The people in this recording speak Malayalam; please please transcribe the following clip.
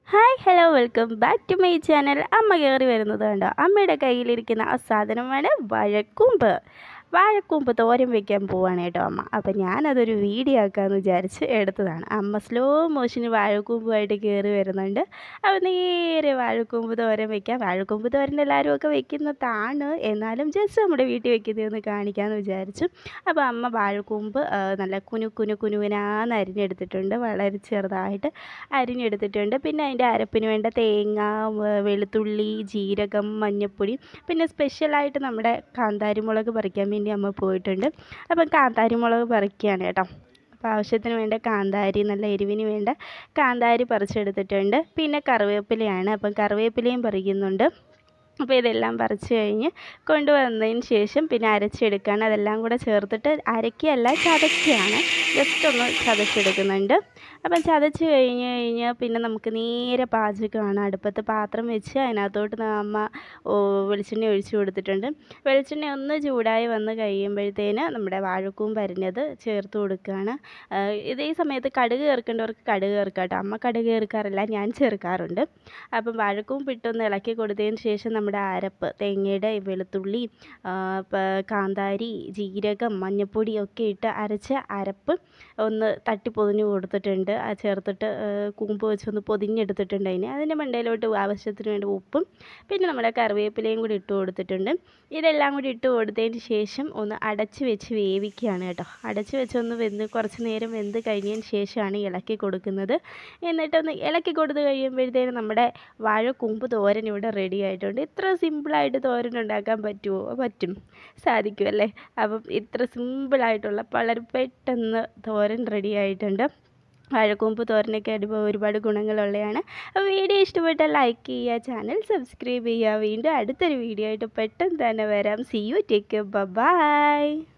hi hello welcome back to my channel അമ്മ കയറി വരുന്നത് കണ്ടോ അമ്മയുടെ കയ്യിലിരിക്കുന്ന ആ സാധനമാണ് വാഴക്കൂമ്പ് വാഴക്കൂമ്പ് തോരൻ വെക്കാൻ പോവാണ് കേട്ടോ അമ്മ അപ്പം ഞാനതൊരു വീഡിയോ ആക്കാമെന്ന് വിചാരിച്ച് എടുത്തതാണ് അമ്മ സ്ലോ മോഷന് വാഴക്കൂമ്പുമായിട്ട് കയറി വരുന്നുണ്ട് അപ്പോൾ നേരെ വാഴക്കൂമ്പ് തോരൻ വെക്കാം വാഴക്കൂമ്പ് തോരൻ എല്ലാവരും ഒക്കെ വെക്കുന്നതാണ് എന്നാലും ജസ്റ്റ് നമ്മുടെ വീട്ടിൽ വെക്കുന്നതെന്ന് കാണിക്കാമെന്ന് വിചാരിച്ചു അപ്പോൾ അമ്മ വാഴക്കൂമ്പ് ആ, നല്ല കുനു കുനു കുനുവിനാന്ന് അരിഞ്ഞെടുത്തിട്ടുണ്ട് വളരെ ചെറുതായിട്ട് അരിഞ്ഞെടുത്തിട്ടുണ്ട് പിന്നെ അതിൻ്റെ അരപ്പിന് വേണ്ട തേങ്ങ വെ- വെളുത്തുള്ളി ജീരകം മഞ്ഞൾപ്പൊടി പിന്നെ സ്പെഷ്യലായിട്ട് നമ്മുടെ കാന്താരി മുളക് പറിക്കാൻ വേണ്ടി അമ്മ പോയിട്ടുണ്ട് അപ്പം കാന്താരി മുളക് പറിക്കുകയാണ് കേട്ടോ അപ്പോൾ ആവശ്യത്തിന് വേണ്ട കാന്താരി നല്ല എരിവിന് വേണ്ട കാന്താരി പറിച്ചെടുത്തിട്ടുണ്ട് പിന്നെ കറിവേപ്പിലയാണ് അപ്പം കറിവേപ്പിലയും പറിക്കുന്നുണ്ട് അപ്പോൾ ഇതെല്ലാം പറിച്ച് കഴിഞ്ഞ് കൊണ്ടുവന്നതിന് ശേഷം പിന്നെ അരച്ചെടുക്കുകയാണ് അതെല്ലാം കൂടെ ചേർത്തിട്ട് അരക്കുകയല്ല ചതക്കുകയാണ് ജസ്റ്റ് ഒന്ന് ചതച്ചെടുക്കുന്നുണ്ട് അപ്പം ചതച്ച് കഴിഞ്ഞ് കഴിഞ്ഞാൽ പിന്നെ നമുക്ക് നേരെ പാചകമാണ് അടുപ്പത്ത് പാത്രം വെച്ച് അതിനകത്തോട്ട് ന- അമ്മ ഓ, വെളിച്ചെണ്ണ ഒഴിച്ച് കൊടുത്തിട്ടുണ്ട് വെളിച്ചെണ്ണ ഒന്ന് ചൂടായി വന്ന് കഴിയുമ്പോഴത്തേന് നമ്മുടെ വാഴക്കൂമ്പ് അരിഞ്ഞത് ചേർത്ത് കൊടുക്കുകയാണ് ആ, ഇതേ സമയത്ത് കടുക് ചേർക്കേണ്ടവർക്ക് കടുക് ചേർക്കാം കേട്ടോ അമ്മ കടുക് ചേർക്കാറില്ല ഞാൻ ചേർക്കാറുണ്ട് അപ്പം വാഴക്കൂമ്പ് ഇട്ടൊന്ന് ഇളക്കി കൊടുത്തതിന് ശേഷം നമ്മുടെ അരപ്പ് തേങ്ങയുടെ വെളുത്തുള്ളി ആ, പ- കാന്താരി ജീരകം മഞ്ഞൾപ്പൊടി ഒക്കെ ഇട്ട് അരച്ച അരപ്പ് ഒന്ന് തട്ടി പൊതിഞ്ഞ് കൊടുത്തിട്ടുണ്ട് ആ ചേർത്തിട്ട് ആ, കൂമ്പ് വെച്ചൊന്ന് പൊതിഞ്ഞെടുത്തിട്ടുണ്ട് അതിന് അതിൻ്റെ മണ്ടയിലോട്ട് ആവശ്യത്തിന് വേണ്ട ഉപ്പും പിന്നെ നമ്മുടെ കറിവേപ്പിലയും കൂടി ഇട്ട് കൊടുത്തിട്ടുണ്ട് ഇതെല്ലാം കൂടി ഇട്ട് കൊടുത്തതിന് ശേഷം ഒന്ന് അടച്ച് വെച്ച് വേവിക്കുകയാണ് കേട്ടോ അടച്ച് വെച്ച് ഒന്ന് വെന്ത് കുറച്ച് നേരം വെന്ത് കഴിഞ്ഞതിന് ശേഷമാണ് ഇളക്കി കൊടുക്കുന്നത് എന്നിട്ടൊന്ന് ഇളക്കി കൊടുത്ത് കഴിയുമ്പോഴത്തേനും നമ്മുടെ വാഴക്കൂമ്പ് തോരൻ ഇവിടെ റെഡി ആയിട്ടുണ്ട് ഇത്ര സിമ്പിളായിട്ട് തോരൻ ഉണ്ടാക്കാൻ പറ്റുമോ പറ്റും സാധിക്കും അല്ലേ അപ്പം ഇത്ര സിമ്പിളായിട്ടുള്ള വളരെ പെട്ടെന്ന് തോരൻ റെഡി ആയിട്ടുണ്ട് വാഴക്കൂമ്പ് തോരനൊക്കെ അടിപൊളി ഒരുപാട് ഗുണങ്ങളുള്ളതാണ് അപ്പോൾ വീഡിയോ ഇഷ്ടപ്പെട്ടാൽ ലൈക്ക് ചെയ്യുക ചാനൽ സബ്സ്ക്രൈബ് ചെയ്യുക വീണ്ടും അടുത്തൊരു വീഡിയോ ആയിട്ട് പെട്ടെന്ന് തന്നെ വരാം സി യു ടേക്ക് ബൈ